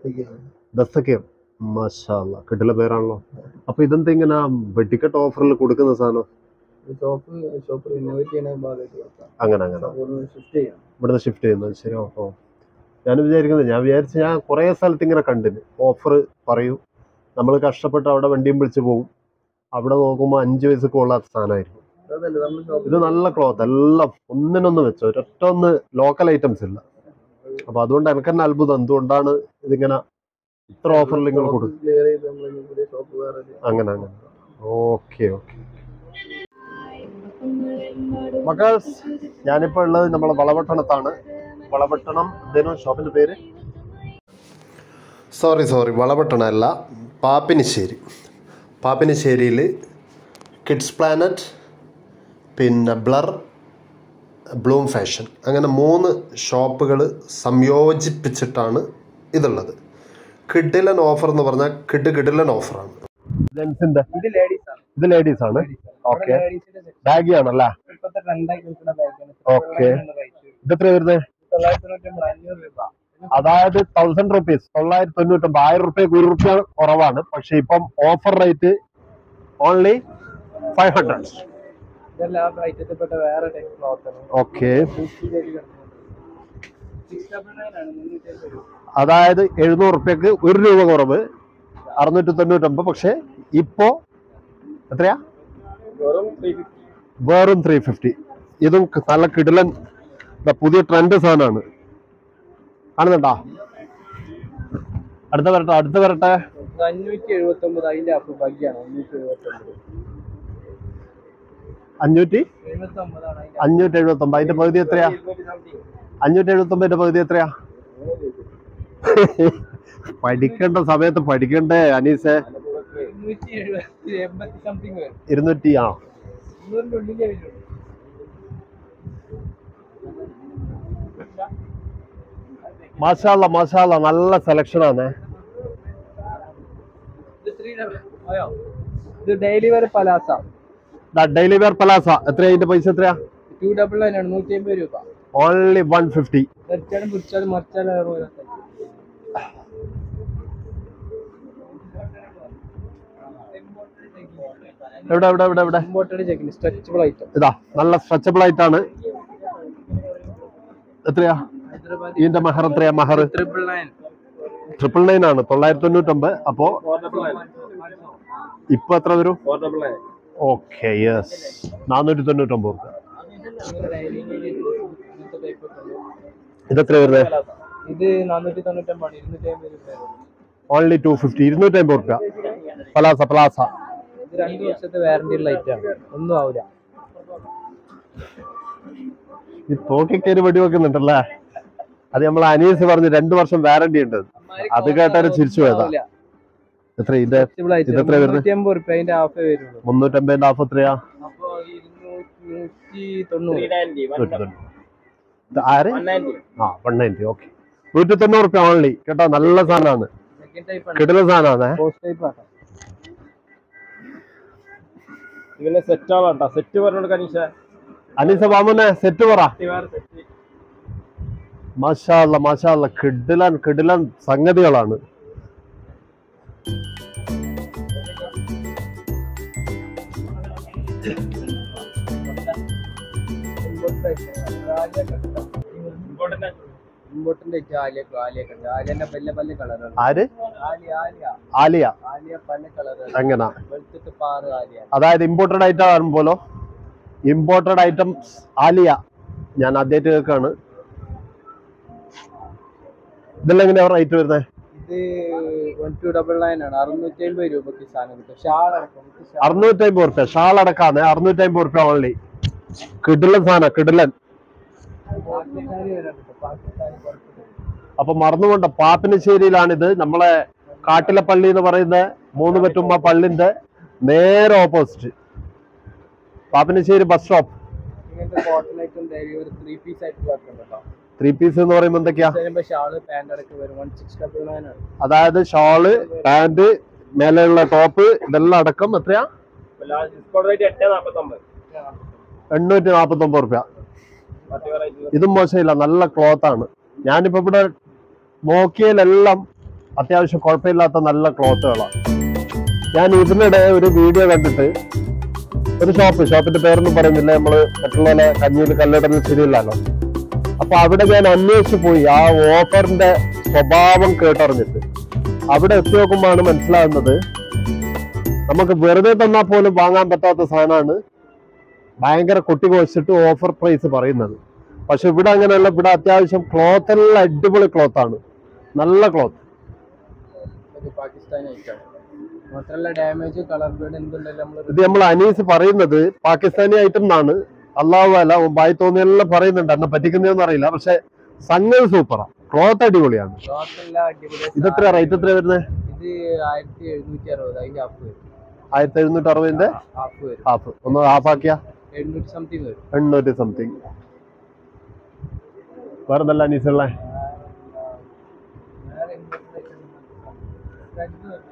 ദസ്തക്കീർ മാഷാല്ല കിട്ടില്ല പേരാണല്ലോ അപ്പൊ ഇതെന്താ ഇങ്ങനെ വെട്ടിക്കെട്ട് ഓഫറിൽ കൊടുക്കുന്ന സാധനം ഷോപ്പ് ഷോപ്പ് റിനോവേറ്റ് ചെയ്യുന്ന ഭാഗമായിട്ട് കൊടുക്കാം അങ്ങനെ അങ്ങനെ ഷിഫ്റ്റ് ചെയ്യാം ഇവിടുന്ന് ഷിഫ്റ്റ് ചെയ്യുന്നത് ശരി ഓ ഞാൻ വിചാരിക്കുന്നത് ഞാൻ വിചാരിച്ചു ഞാൻ കുറേ സ്ഥലത്ത് ഇങ്ങനെ കണ്ടിന് ഓഫർ പറയൂ നമ്മൾ കഷ്ടപ്പെട്ട് അവിടെ വണ്ടിയും വിളിച്ച് പോകും അവിടെ നോക്കുമ്പോൾ അഞ്ച് വയസ്സൊക്കെ ഉള്ള സാധനമായിരിക്കും അതല്ല നമ്മൾ ഷോപ്പ് ഇത് നല്ല ക്ലോത്ത് എല്ലാം ഒന്നിനൊന്ന് വെച്ചോ ഒരൊറ്റ ഒന്ന് ലോക്കൽ ഐറ്റംസ് ഇല്ല അപ്പൊ അതുകൊണ്ട് എനിക്ക് തന്നെ അത്ഭുതം എന്തുകൊണ്ടാണ് ഇതിങ്ങനെ ഇത്ര ഓഫറിൽ നിങ്ങൾ കൊടുക്കും ക്ലിയർ ചെയ്ത് നമ്മൾ ഇനി പുതിയ ഷോപ്പ് വേറെ ഒരു- അങ്ങനെ അങ്ങനെ ഓക്കെ ഓക്കെ മക്കൾസ് ഞാനിപ്പോൾ ഉള്ളത് നമ്മളെ വളപട്ടണത്താണ് വളപട്ടണം എന്തേനു ഷോപ്പിന്റെ പേര് സോറി സോറി വളപട്ടണം അല്ല പാപ്പിനിശ്ശേരി പാപ്പിനിശ്ശേരിയിൽ കിഡ്സ് പ്ലാനറ്റ് പിന്നെ ബ്ലർ ബ്ലൂം ഫാഷൻ അങ്ങനെ മൂന്ന് ഷോപ്പുകൾ സംയോജിപ്പിച്ചിട്ടാണ് ഇതുള്ളത് കിഡിലൻ ഓഫർ എന്ന് പറഞ്ഞാൽ കിഡ് കിഡിലൻ ഓഫറാണ് ജെൻസിന്റെ ഇത് ലേഡീസ് ആണ് ഇത് ലേഡീസ് ആണ് ഓക്കെ ലേഡീസിന്റെ ബാഗി ആണല്ലേ ഇപ്പോഴത്തെ ട്രെൻഡായി നിൽക്കുന്ന ബാഗാണ് ഓക്കെ ഇതെത്ര വരുന്നത് തൊള്ളായിരത്തി തൊണ്ണൂറ്റി അഞ്ഞൂറ് രൂപ അതായത് തൗസൻഡ് റുപ്പീസ് തൊള്ളായിരത്തി തൊണ്ണൂറ്റൊമ്പത് ആയിരം റുപ്യക്ക് ഒരു റുപ്യ കുറവാണ് പക്ഷെ ഇപ്പം offer rate only five hundred ഇതെല്ലാം ഐറ്റത്തിൽപ്പെട്ട വേറെ ടൈപ്പ് ക്ലോത്ത് ആണ് ഓക്കെ സിക്സ് ഡബിൾ നയൻ ആണ് മുന്നൂറ്റി അമ്പത് രൂപ അതായത് എഴുന്നൂറ് റുപ്യക്ക് ഒരു രൂപ കുറവ് അറുന്നൂറ്റി തൊണ്ണൂറ്റൊമ്പത് പക്ഷെ ഇപ്പോ എത്രയാ വെറും ത്രീ ഫിഫ്റ്റി വെറും ത്രീ ഫിഫ്റ്റി ഇതും ക- നല്ല കിടിലൻ ദാ പുതിയ ട്രെൻഡ് സാധനമാണ് കാണുന്നുണ്ടോ അടുത്ത വരട്ടെ അടുത്ത വരട്ടെ അഞ്ഞൂറ്റി എഴുപത്തി ഒമ്പത് അതിന്റെ അപ്പ് ബഗ്ഗിയാണ് അഞ്ഞൂറ്റി എഴുപത്തി ഒമ്പത് അഞ്ഞൂറ്റി എഴുപത്തി ഒമ്പതാണ് അതിന്റെ അഞ്ഞൂറ്റി എഴുപത്തി ഒമ്പത് അതിന്റെ പകുതി എത്രയാ ഇരുന്നൂറ്റി സംതിങ് അഞ്ഞൂറ്റി എഴുപത്തി ഒമ്പതിന്റെ പകുതി എത്രയാ പഠിക്കേണ്ട സമയത്ത് പഠിക്കണ്ടേ അനീസെ ഇരുന്നൂറ്റി എഴുപത്തി എൺപത്തി സംതിങ് വരും ഇരുന്നൂറ്റി ആ ഇരുന്നൂറിന്റെ ഉള്ളിലേ വരുള്ളൂ മാഷാള്ള മാഷാള്ള നല്ല സെലക്ഷൻ ആണ് ഇത് ത്രീ ഡബിൾ അയ്യോ ഇത് ഡെയിലി വരെ പലാസ ഡെയിലി വെയർ പലാസ എത്രയാ അതിന്റെ പൈസ എത്രയാ ടു ഡബിൾ നയൻ ആണ് നൂറ്റി അമ്പത് രൂപ ഓൺലി വൺ ഫിഫ്റ്റി തെറിച്ചാലും പിടിച്ചാലും മറിച്ചാലും അറുപത് എവിടെ എവിടെ എവിടെ എവിടെ ഇമ്പോർട്ടഡ് ചെക്കിന് സ്ട്രെച്ചബിൾ ഐറ്റം ഇതാ നല്ല സ്ട്രെച്ചബിൾ ആയിട്ടാണ് എത്രയാ ഹൈദരാബാദ് ഇതിന്റെ മഹർ എത്രയാ മഹർ ട്രിപ്പിൾ നയൻ ട്രിപ്പിൾ നയൻ ആണ് തൊള്ളായിരത്തി തൊണ്ണൂറ്റൊമ്പത് അപ്പോ ഇപ്പൊ എത്ര വരും four double nine okay yes നാനൂറ്റി തൊണ്ണൂറ്റൊമ്പത് റുപ്യ ഇതെത്ര വരുന്നത് ഇത് നാനൂറ്റി തൊണ്ണൂറ്റൊമ്പതാണ് ഇരുന്നൂറ്റി അമ്പത് രൂപ വരും. ഓൺലി ടു ഫിഫ്റ്റി ഇരുന്നൂറ്റി അമ്പത് റുപ്യ പലാസ പലാസ ഇത് രണ്ട് വർഷത്തെ വാറന്റി ഉള്ള ഐറ്റമാണ് ഒന്നും ആവില്ല ഈ തോക്കിക്കയറി വെടി വെക്കുന്നുണ്ടല്ലേ അത് നമ്മൾ അനീസ് പറഞ്ഞു രണ്ടു വർഷം വാറണ്ടി ഉണ്ട് അത് കേട്ടാല് ചിരിച്ചു പോയതാ എത്ര ഇത് ഫ്ലെക്സിബിൾ ആയിട്ട് ഇതെത്ര വരുന്നത്? മുന്നൂറ്റി അമ്പത് റുപ്യ അതിന്റെ ഹാഫേ വരുള്ളൂ മുന്നൂറ്റമ്പതിന്റെ ഹാഫ് എത്രയാ അപ്പൊ ഇരുന്നൂറ്റി തൊണ്ണൂറ് നൂറ്റി തൊണ്ണൂറ്. ഇത് ആര് ആ വൺ നയൻറ്റി ഓക്കെ നൂറ്റി തൊണ്ണൂറ് റുപ്യ ഓൺലി കേട്ടോ നല്ല സാധനമാണ് സെക്കൻഡ് ടൈപ്പ് ആണ് കിടല സാധനമാണ് പോസ്റ്റ് ടൈപ്പ് ആണ് ഇതിന്റെ സെറ്റ് ആവാട്ടോ സെറ്റ് പറഞ്ഞോട് കനീഷ അനീസ മാമനെ സെറ്റ് പറ വേറെ സെറ്റ് മാഷാല്ല മാഷാല്ല കിടിലൻ കിടിലൻ സംഗതികളാണ് ഇമ്പോർട്ടന്റ് ആയിട്ട് ആലിയ ആലിയൊക്കെ ഉണ്ട് ആലിയന്റെ പല പല കളറാണ് ആര് ആലിയ ആലിയ ആലിയ ആലിയ പല കളറാണ് എങ്ങനാ വെളുത്തിട്ട് പാറ് ആലിയ അതായത് ഇമ്പോർട്ടഡ് ഐറ്റം ആകുമ്പോലോ ഇമ്പോർട്ടഡ് ഐറ്റംസ് ആലിയ ഞാൻ ആദ്യമായിട്ട് കേൾക്കാണ് ഇതെല്ലാം എങ്ങനെയാ റേറ്റ് വരുന്നത് ഇത് വൺ ടു ഡബിൾ നയൻ ആണ് അറുന്നൂറ്റി അമ്പത് രൂപക്ക് സാധനം കിട്ടും ഷാൾ അടക്കം ഇത് ഷാൾ അറുന്നൂറ്റി അമ്പത് റുപ്യ ഷാൾ അടക്കാന്ന് അറുന്നൂറ്റി അമ്പത് റുപ്യ ഓൺലി കിടിലൻ സാധനം കിടിലൻ പാകിസ്ഥാനി വരെ കിട്ടും പാകിസ്ഥാനി പുറത്ത് അപ്പൊ മറന്നുകൊണ്ട് പാപ്പിനശ്ശേരിയിലാണിത് നമ്മളെ കാട്ടിലെ പള്ളി എന്ന് പറയുന്ന മൂന്ന് പറ്റുമ്മ പള്ളിന്റെ നേരെ ഓപ്പോസിറ്റ് പാപ്പിനശ്ശേരി ബസ് സ്റ്റോപ്പ് ഇങ്ങനത്തെ കോട്ടൺ ഐറ്റം ഡെയിലി ഒരു ത്രീ പീസ് ആയിട്ട് വരുന്നുണ്ട് കേട്ടോ ത്രീ പീസ് എന്ന് പറയുമ്പോൾ എന്തൊക്കെയാ വരുമ്പോ ഷാള് പാന്റ് അടക്കം വരും വൺ സിക്സ് ഡബിൾ നയൻ ആണ് അതായത് ഷോള് പാന്റ് മേലെയുള്ള ടോപ്പ് ഇതെല്ലാം അടക്കം എത്രയാ ഡിസ്കൗണ്ട് റേറ്റ് എട്ട് നാപ്പത്തൊമ്പത് എണ്ണൂറ്റി നാപ്പത്തി ഒമ്പത് റുപ്യ മറ്റേ വെറൈറ്റി ഇതും മോശമില്ല നല്ല ക്ലോത്ത് ആണ് ഞാനിപ്പോ ഇവിടെ നോക്കിയാലെല്ലാം അത്യാവശ്യം കുഴപ്പമില്ലാത്ത നല്ല ക്ലോത്തുകളാണ് ഞാൻ ഇതിനിടെ ഒരു വീഡിയോ കണ്ടിട്ട് ഒരു ഷോപ്പ് ഷോപ്പിന്റെ പേരൊന്നും പറയുന്നില്ല നമ്മള് മറ്റുള്ള കഞ്ഞിയിൽ കല്ലിടുന്നത് ശരിയല്ലല്ലോ അപ്പൊ അവിടെ ഞാൻ അന്വേഷിച്ചു പോയി ആ ഓഫറിന്റെ സ്വഭാവം കേട്ടറിഞ്ഞിട്ട് അവിടെ എത്തി നോക്കുമ്പോഴാണ് മനസ്സിലാകുന്നത് നമുക്ക് വെറുതെ തന്നാൽ പോലും വാങ്ങാൻ പറ്റാത്ത സാധനമാണ് ഭയങ്കര കൊട്ടിക്കൊഴിച്ചിട്ട് ഓഫർ പ്രൈസ് പറയുന്നത് പക്ഷെ ഇവിടെ അങ്ങനെയല്ല ഇവിടെ അത്യാവശ്യം ക്ലോത്ത് എല്ലാം അടിപൊളി ക്ലോത്ത് ആണ് നല്ല ക്ലോത്ത് ഇത് പാകിസ്ഥാനി ഐറ്റം മാത്രല്ല ഡാമേജ് കളർ ബേഡ് എന്തുണ്ടല്ലോ നമ്മൾ ഇത് നമ്മൾ അനീസ് പറയുന്നത് പാകിസ്ഥാനി ഐറ്റം എന്നാണ് അള്ളാഹു അല്ല ബായി തോന്നിയെല്ലാം പറയുന്നുണ്ട് എന്നെ പറ്റിക്കുന്നതെന്ന് അറിയില്ല പക്ഷെ സംഗതി സൂപ്പറാ ക്ലോത്ത് അടിപൊളിയാണ് ക്ലോത്തെല്ലാം അടിപൊളി ഇതെത്ര റേറ്റ് എത്ര വരുന്നത് ഇത് ആയിരത്തി എഴുന്നൂറ്റി അറുപത് അതിന്റെ ഹാഫ് വരും ആയിരത്തി എഴുന്നൂറ്റി അറുപതിന്റെ ഹാഫ് വരും ഹാഫ് ഒന്ന് ഹാഫ് ആക്കിയ എഴുന്നൂറ്റി സംതിങ് വരും എണ്ണൂറ്റി സംതിങ് വേറെ നല്ല അനീസുള്ള വേറെ എന്തൊക്കെ item? Thread വരും.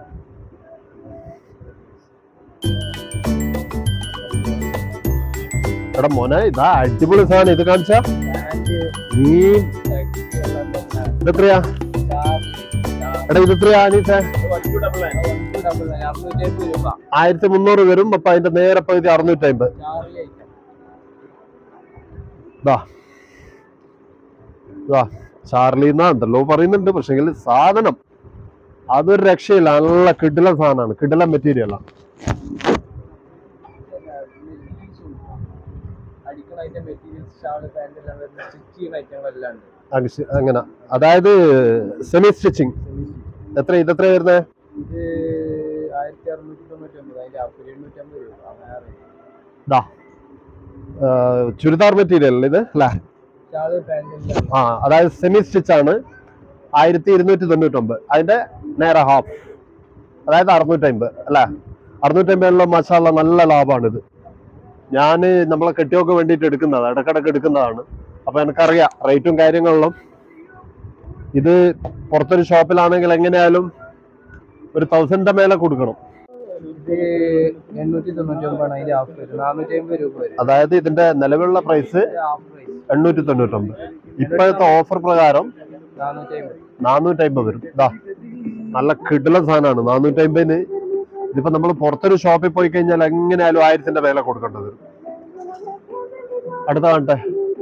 എടാ മോനെ ഇതാ അടിപൊളി സാധനം ഇത് കാണിച്ച Pant, നീ thread എല്ലാം തന്നെ. ഇതെത്രയാ Charlie, Charlie. എടാ ഇതെത്രയാ അനീസേ one two double nine One two double nine, അറുന്നൂറ്റി അമ്പത് രൂപ ആയിരത്തി മുന്നൂറ് വരും അപ്പൊ അതിന്റെ നേരെ പകുതി അറുന്നൂറ്റി അമ്പത് ചാർലി ഐറ്റം ഇതാ ഇതാ ചാർലി എന്നാ എന്തല്ലോ പറയുന്നുണ്ട് പക്ഷെങ്കിൽ സാധനം അതൊരു രക്ഷയില്ല നല്ല കിടില സാധനമാണ് കിടില മെറ്റീരിയലാണ് അടിക്കുന്ന ഐറ്റം മെറ്റീരിയൽസ് ഷാള് പാന്റ് എല്ലാം വരുന്ന സ്റ്റിച്ച് ചെയ്യുന്ന ഐറ്റങ്ങളെല്ലാം ഉണ്ട് അങ്സ്- അങ്ങനെ അതായത് സെമി സ്റ്റിച്ചിങ് എത്ര ഇതെത്ര വരുന്നത് ഇത് ആയിരത്തി അറുന്നൂറ്റി തൊണ്ണൂറ്റി ഒമ്പത് അതിന്റെ ഹാഫ് എണ്ണൂറ്റി അമ്പത് രൂപ അങ്ങനെ ഇതാ ആ, ചുരിദാർ മെറ്റീരിയൽ ഇത് അല്ലേ ഷാള് പാന്റ് എല്ലാം ആ അതായത് സെമി സ്റ്റിച്ച് ആണ് ആയിരത്തി ഇരുന്നൂറ്റി തൊണ്ണൂറ്റൊമ്പത് അതിന്റെ നേരെ ഹാഫ് അതായത് അറുന്നൂറ്റമ്പത് അല്ലേ അറുന്നൂറ്റമ്പതിലുള്ള മസാല നല്ല ലാഭമാണിത് ഞാൻ നമ്മളെ കെട്ടിയൊക്കെ വേണ്ടിയിട്ട് എടുക്കുന്നതാണ് ഇടക്കിടക്ക് എടുക്കുന്നതാണ് അപ്പൊ എനിക്കറിയാം റേറ്റും കാര്യങ്ങളിലും ഇത് പുറത്തൊരു ഷോപ്പിലാണെങ്കിൽ എങ്ങനെയായാലും ഒരു തൗസൻഡിന്റെ മേലെ കൊടുക്കണം ഇത് എണ്ണൂറ്റി തൊണ്ണൂറ്റി ഒമ്പതാണ് അതിന്റെ ഹാഫ് വരും നാനൂറ്റി അമ്പത് രൂപ വരും അതായത് ഇതിന്റെ നിലവിലുള്ള പ്രൈസ് ഹാഫ് പ്രൈസ് എണ്ണൂറ്റി തൊണ്ണൂറ്റൊമ്പത് ഇപ്പോഴത്തെ ഓഫർ പ്രകാരം നാനൂറ്റി അമ്പത് നാനൂറ്റി അമ്പത് വരും ഇതാ നല്ല കിടില സാധനമാണ് നാനൂറ്റി അമ്പതിന് ഇതിപ്പോ നമ്മൾ പുറത്തൊരു ഷോപ്പിൽ പോയി കഴിഞ്ഞാൽ എങ്ങനെയായാലും ആയിരത്തിന്റെ വില കൊടുക്കേണ്ടത് വരും അടുത്ത കാണട്ടെ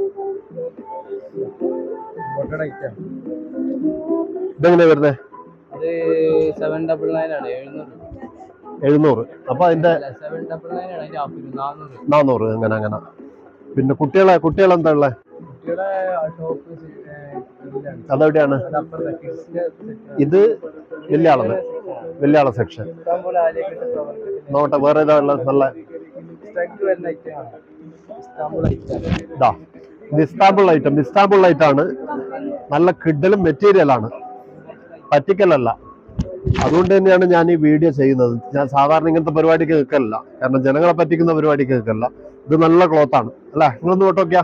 ബൊട്ടഡ് ഐറ്റം ഇതെങ്ങനെയാ വരുന്നത് അത് സെവൻ ഡബിൾ നയൻ ആണ് എഴുന്നൂറ് രൂപ എഴുന്നൂറ് അപ്പൊ അതിന്റെ അല്ല സെവൻ ഡബിൾ നയൻ ആണ് അതിന്റെ ഹാഫ് വരും നാനൂറ് രൂപ നാനൂറ് അങ്ങനെ അങ്ങനെ പിന്നെ കുട്ടികളെ കുട്ടികൾ എന്താ ഉള്ളത് കുട്ടിയുടെ ടോപ്പ് ഇതിലാണ് അതെവിടെയാണ് അത് അപ്പുറത്തെ കിഡ്സിന്റെ ഇത് വലിയ ആളത് വലിയ ആളെ സെക്ഷൻ ഇഷ്ടംപോലെ ആലിയക്കെട്ട് പ്രവർത്തിക്കുന്ന നോട്ടെ വേറെ ഏതാ ഉള്ളത് നല്ല സ്ട്രഗ് വരുന്ന ഐറ്റമാണ് ഇസ്താംബുൾ ഐറ്റം ഇതാ ഇത് ഇസ്താംബുൾ ഐറ്റം ഇസ്താംബുൾ ആണ് നല്ല കിഡലും മെറ്റീരിയൽ ആണ് പറ്റിക്കലല്ല അതുകൊണ്ട് തന്നെയാണ് ഞാൻ ഈ വീഡിയോ ചെയ്യുന്നത് ഞാൻ സാധാരണ ഇങ്ങനത്തെ പരിപാടിക്ക് നിൽക്കലില്ല കാരണം ജനങ്ങളെ പറ്റിക്കുന്ന പരിപാടിക്ക് നിൽക്കലില്ല ഇത് നല്ല ക്ലോത്ത് ആണ് അല്ലേ നിങ്ങളൊന്ന് നോട്ടോക്കിയാ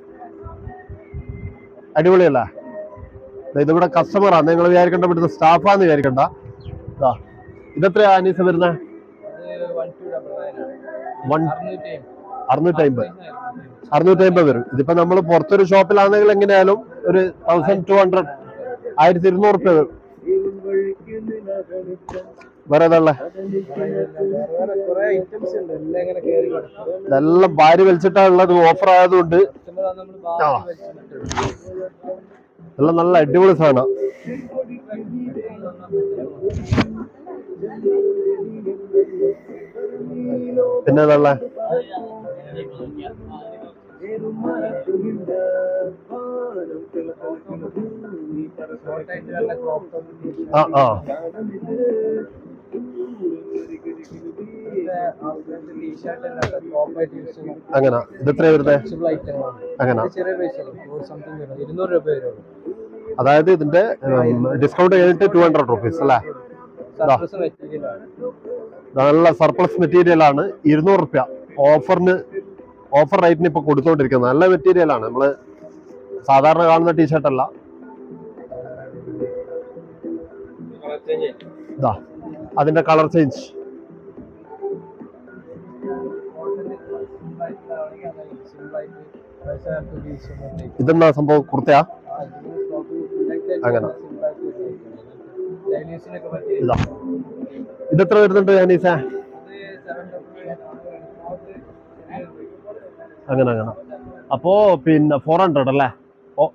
അടിപൊളിയല്ലേ ദേ ഇതിവിടെ കസ്റ്റമറാണ് നിങ്ങൾ വിചാരിക്കേണ്ട ഇവിടുത്തെ സ്റ്റാഫാന്ന് വിചാരിക്കണ്ട ഇതാ ഇതെത്രയാ അനീസ വരുന്നത് അത് വൺ ടു ഡബിൾ നയൻ ആണ് വൺ അറുന്നൂറ്റി അമ്പത് അറുന്നൂറ്റി അമ്പത് അറുന്നൂറ്റി അമ്പത് വരും ഇതിപ്പോ നമ്മൾ പുറത്തൊരു ഷോപ്പിലാണെങ്കിൽ എങ്ങനെയായാലും ഒരു തൗസൻഡ് ടു ഹൺഡ്രഡ് ആയിരത്തി ഇരുന്നൂറ് റുപ്യ വരും വേറെ ഏതാ ഉള്ളെ? വേറെ കുറെ ഐറ്റംസ് ഉണ്ട് എല്ലാം ഇങ്ങനെ കയറി കിടക്കും ഇതെല്ലാം ഭാര്യ വലിച്ചിട്ടാ ഉള്ളത് ഓഫർ ആയതുകൊണ്ട് കസ്റ്റമർ നമ്മൾ ബാക്കി വെച്ചിട്ടുണ്ട് എല്ലാം നല്ല അടിപൊളി സാധനം പിന്നെ ഏതാ ഉള്ളെ? ഷോർട്ടായിട്ട് നല്ല ക്രോപ്പ് ടോപ്പ് ആ ആ ടീഷർട്ട് അല്ലാത്ത ടോപ്പായിട്ട് യൂസ് ചെയ്യാൻ അങ്ങനെ ഇതെത്രയാ വരുന്നത് ഫ്ലെക്സിബിൾ ഐറ്റങ്ങളാണ് അങ്ങനെ ഇത് ചെറിയ പൈസ ഫോർ സംതിങ് വരും ഇരുന്നൂറ് രൂപ വരുള്ളൂ അതായത് ഇതിന്റെ ഡിസ്കൗണ്ട് കഴിഞ്ഞിട്ട് ടു ഹൺഡ്രഡ് റുപ്പീസ് അല്ലേ സർപ്രസ് മെറ്റീരിയലാണ് നല്ല സർപ്ലസ് മെറ്റീരിയൽ ആണ് ഇരുന്നൂറ് റുപ്യ ഓഫറിന് ഓഫർ റേറ്റിന് ഇപ്പൊ കൊടുത്തോണ്ടിരിക്കുന്നത് നല്ല മെറ്റീരിയൽ ആണ് നമ്മള് സാധാരണ കാണുന്ന ടീഷർട്ട് അല്ല ചേഞ്ച് ഇതാ അതിന്റെ കളർ ചേഞ്ച് ഇതെന്താ സംഭവം കുർത്തയാ അങ്ങനെ. ഡെയിലി യൂസിനൊക്കെ പറ്റിയ ഇതാ ഇതെത്ര വരുന്നുണ്ട് ഞാനീസ അത് സെവൻ ഡബിൾ അങ്ങനെ അങ്ങനെ അപ്പോ പിന്നെ ഫോർ ഹൺഡ്രഡ് അല്ലേ ഓ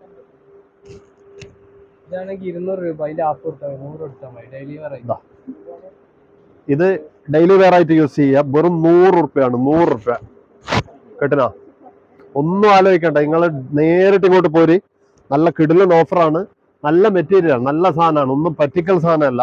ഇതാണെങ്കിൽ ഇരുന്നൂറ് രൂപ അതിന്റെ ഹാഫ് കൊടുത്താൽ മതി നൂറ് കൊടുത്താൽ മതി ഡെയിലി വെറൈറ്റി ഇതാ ഇത് ഡെയിലി വെയർ ആയിട്ട് യൂസ് ചെയ്യാം വെറും നൂറ് റുപ്യാണ് നൂറ് റുപ്യ കേട്ടിനാ ഒന്നും ആലോചിക്കണ്ട നിങ്ങൾ നേരിട്ട് ഇങ്ങോട്ട് പോര് നല്ല കിടിലൻ ഓഫറാണ് നല്ല മെറ്റീരിയൽ നല്ല സാധനമാണ് ഒന്നും പറ്റിക്കൽ സാധനമല്ല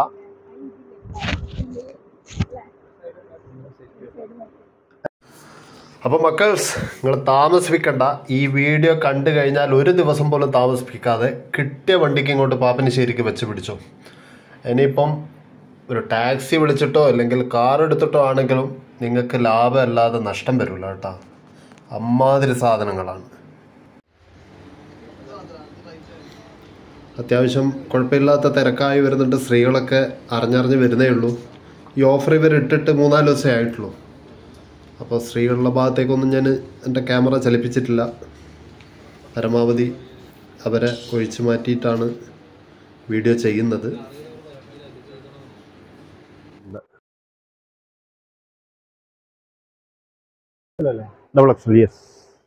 അപ്പോൾ മക്കൾസ് നിങ്ങൾ താമസിപ്പിക്കണ്ട ഈ വീഡിയോ കണ്ടു കഴിഞ്ഞാൽ ഒരു ദിവസം പോലും താമസിപ്പിക്കാതെ കിട്ടിയ വണ്ടിക്ക് ഇങ്ങോട്ട് പാപ്പനശ്ശേരിക്ക് വെച്ച് പിടിച്ചോ ഇനിയിപ്പം ഒരു ടാക്സി വിളിച്ചിട്ടോ അല്ലെങ്കിൽ കാർ എടുത്തിട്ടോ ആണെങ്കിലും നിങ്ങൾക്ക് ലാഭം അല്ലാതെ നഷ്ടം വരില്ല കേട്ടോ അമ്മാതിരി സാധനങ്ങളാണ് അത്യാവശ്യം കുഴപ്പമില്ലാത്ത തിരക്കായി വരുന്നുണ്ട് സ്ത്രീകളൊക്കെ അറിഞ്ഞറിഞ്ഞ് വരുന്നേ ഉള്ളൂ ഈ ഓഫർ ഇവർ ഇട്ടിട്ട് മൂന്നാല് ദിവസമേ ആയിട്ടുള്ളൂ അപ്പോൾ സ്ത്രീകളുടെ ഭാഗത്തേക്കൊന്നും ഞാൻ എൻ്റെ ക്യാമറ ചലിപ്പിച്ചിട്ടില്ല പരമാവധി അവരെ ഒഴിച്ചു മാറ്റിയിട്ടാണ് വീഡിയോ ചെയ്യുന്നത് ഡബിൾ എക്സ് യെസ്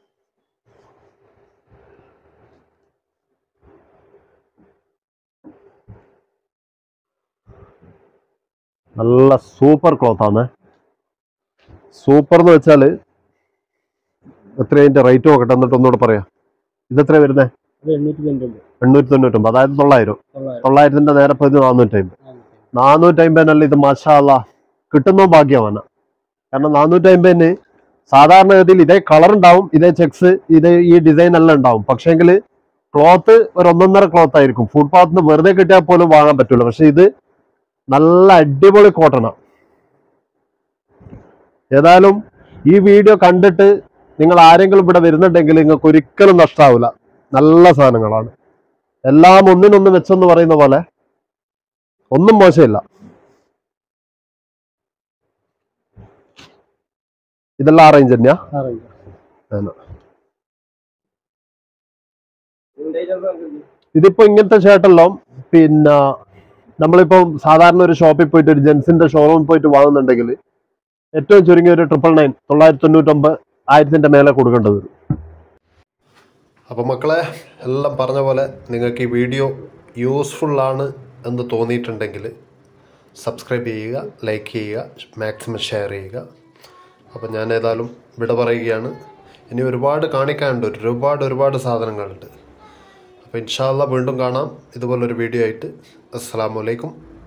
നല്ല സൂപ്പർ ക്ലോത്ത് ആണ് സൂപ്പർ എന്ന് വെച്ചാൽ എത്ര അതിന്റെ റേറ്റ് നോക്കട്ടെ എന്നിട്ട് ഒന്നുകൂടെ പറയാം ഇതെത്ര വരുന്നത് അത് എണ്ണൂറ്റി തൊണ്ണൂറ്റി എണ്ണൂറ്റി തൊണ്ണൂറ്റൊമ്പത് അതായത് തൊള്ളായിരം തൊള്ളായിരം തൊള്ളായിരത്തിന്റെ നേരെ പോയത് നാനൂറ്റമ്പത് നാനൂറ്റമ്പതിനല്ല ഇത് മഷാല്ല കിട്ടുന്ന ഭാഗ്യമാണ് കാരണം നാനൂറ്റമ്പതിന് സാധാരണഗതിയിൽ ഇതേ കളർ ഉണ്ടാവും ഇതേ ചെക്സ് ഇതേ ഈ ഡിസൈൻ എല്ലാം ഉണ്ടാവും പക്ഷേങ്കിൽ ക്ലോത്ത് ഒരു ഒന്നൊന്നര ക്ലോത്ത് ആയിരിക്കും ഫുട്പാത്തിന് വെറുതെ കിട്ടിയാൽ പോലും വാങ്ങാൻ പറ്റില്ല പക്ഷെ ഇത് നല്ല അടിപൊളി കോട്ടണാണ് ഏതായാലും ഈ വീഡിയോ കണ്ടിട്ട് നിങ്ങൾ ആരെങ്കിലും ഇവിടെ വരുന്നുണ്ടെങ്കിൽ നിങ്ങൾക്ക് ഒരിക്കലും നഷ്ടാവില്ല നല്ല സാധനങ്ങളാണ് എല്ലാം ഒന്നിനൊന്ന് വെച്ചെന്ന് പറയുന്ന പോലെ ഒന്നും മോശമില്ല ഇതെല്ലാം ആ റേഞ്ച് തന്നെയാ ആണ്. ഇതിപ്പോ ഇങ്ങനത്തെ ഷർട്ടെല്ലാം പിന്നെ നമ്മളിപ്പോ സാധാരണ ഒരു ഷോപ്പിൽ പോയിട്ട് ഒരു ജെൻസിന്റെ ഷോറൂമിൽ പോയിട്ട് വാങ്ങുന്നുണ്ടെങ്കിൽ ഏറ്റവും ചുരുങ്ങിയ ഒരു ട്രിപ്പിൾ നയൻ തൊള്ളായിരത്തി തൊണ്ണൂറ്റൊമ്പത് ആയിരത്തിന്റെ മേലെ കൊടുക്കേണ്ടത് വരും അപ്പോൾ മക്കളെ എല്ലാം പറഞ്ഞ പോലെ നിങ്ങൾക്ക് ഈ വീഡിയോ യൂസ്ഫുൾ ആണ് എന്ന് തോന്നിയിട്ടുണ്ടെങ്കിൽ സബ്സ്ക്രൈബ് ചെയ്യുക ലൈക്ക് ചെയ്യുക മാക്സിമം ഷെയർ ചെയ്യുക അപ്പോൾ ഞാൻ ഏതായാലും വിട പറയുകയാണ് ഇനി ഒരുപാട് കാണിക്കാനുണ്ട് ഒരുപാട് ഒരുപാട് സാധനങ്ങളുണ്ട് അപ്പോൾ ഇൻഷാല്ല വീണ്ടും കാണാം ഇതുപോലൊരു വീഡിയോ ആയിട്ട് അസ്സാം വലൈക്കും